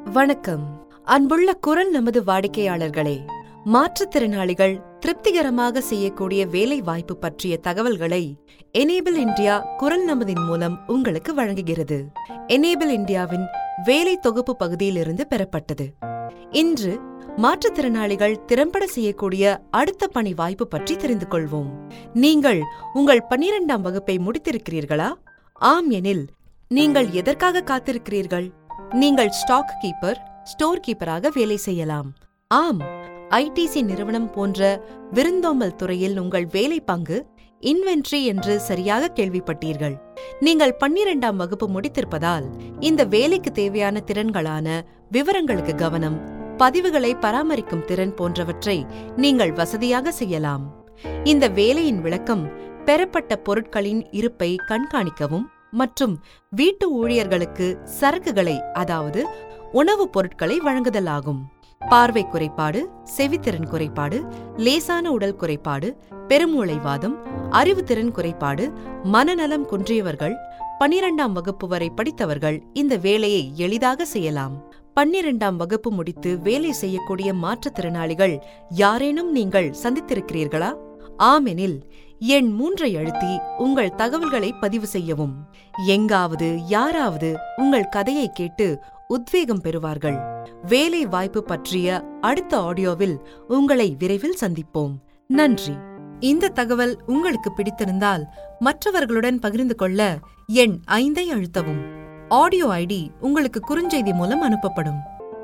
வணக்கம் அன்புள்ள குரல் நமது வாடிக்கையாளர்களே மாற்றுத்திறனாளிகள் திருப்திகரமாக செய்யக்கூடிய வேலை வாய்ப்பு பற்றிய தகவல்களை எனேபிள் இந்தியா குரல் நமதின் மூலம் உங்களுக்கு வழங்குகிறது எனேபிள் இந்தியாவின் வேலை தொகுப்பு பகுதியிலிருந்து பெறப்பட்டது இன்று மாற்றுத்திறனாளிகள் திறம்பட செய்யக்கூடிய அடுத்த பணி வாய்ப்பு பற்றி தெரிந்து கொள்வோம் நீங்கள் உங்கள் பன்னிரெண்டாம் வகுப்பை முடித்திருக்கிறீர்களா ஆம் எனில் நீங்கள் எதற்காக காத்திருக்கிறீர்கள் நீங்கள் ஸ்டாக் கீப்பர் ஸ்டோர் கீப்பராக வேலை செய்யலாம் ஆம் ஐடிசி நிறுவனம் போன்ற விருந்தோம்பல் துறையில் உங்கள் வேலை பங்கு இன்வென்ட்ரி என்று சரியாக கேள்விப்பட்டீர்கள் நீங்கள் பன்னிரெண்டாம் வகுப்பு முடித்திருப்பதால் இந்த வேலைக்கு தேவையான திறன்களான விவரங்களுக்கு கவனம் பதிவுகளை பராமரிக்கும் திறன் போன்றவற்றை நீங்கள் வசதியாக செய்யலாம் இந்த வேலையின் விளக்கம் பெறப்பட்ட பொருட்களின் இருப்பை கண்காணிக்கவும் மற்றும் வீட்டு ஊழியர்களுக்கு சரக்குகளை அதாவது உணவுப் பொருட்களை வழங்குதலாகும் பார்வை குறைபாடு செவித்திறன் குறைபாடு லேசான உடல் குறைபாடு பெருமூளைவாதம் அறிவுத்திறன் குறைபாடு மனநலம் குன்றியவர்கள் பன்னிரண்டாம் வகுப்பு வரை படித்தவர்கள் இந்த வேலையை எளிதாக செய்யலாம் பன்னிரண்டாம் வகுப்பு முடித்து வேலை செய்யக்கூடிய மாற்றுத்திறனாளிகள் யாரேனும் நீங்கள் சந்தித்திருக்கிறீர்களா ஆமெனில் எண் மூன்றை அழுத்தி உங்கள் தகவல்களை பதிவு செய்யவும் எங்காவது யாராவது உங்கள் கதையை கேட்டு உத்வேகம் பெறுவார்கள் வேலை வாய்ப்பு பற்றிய அடுத்த ஆடியோவில் உங்களை விரைவில் சந்திப்போம் நன்றி இந்த தகவல் உங்களுக்கு பிடித்திருந்தால் மற்றவர்களுடன் பகிர்ந்து கொள்ள எண் ஐந்தை அழுத்தவும் ஆடியோ ஐடி உங்களுக்கு குறுஞ்செய்தி மூலம் அனுப்பப்படும்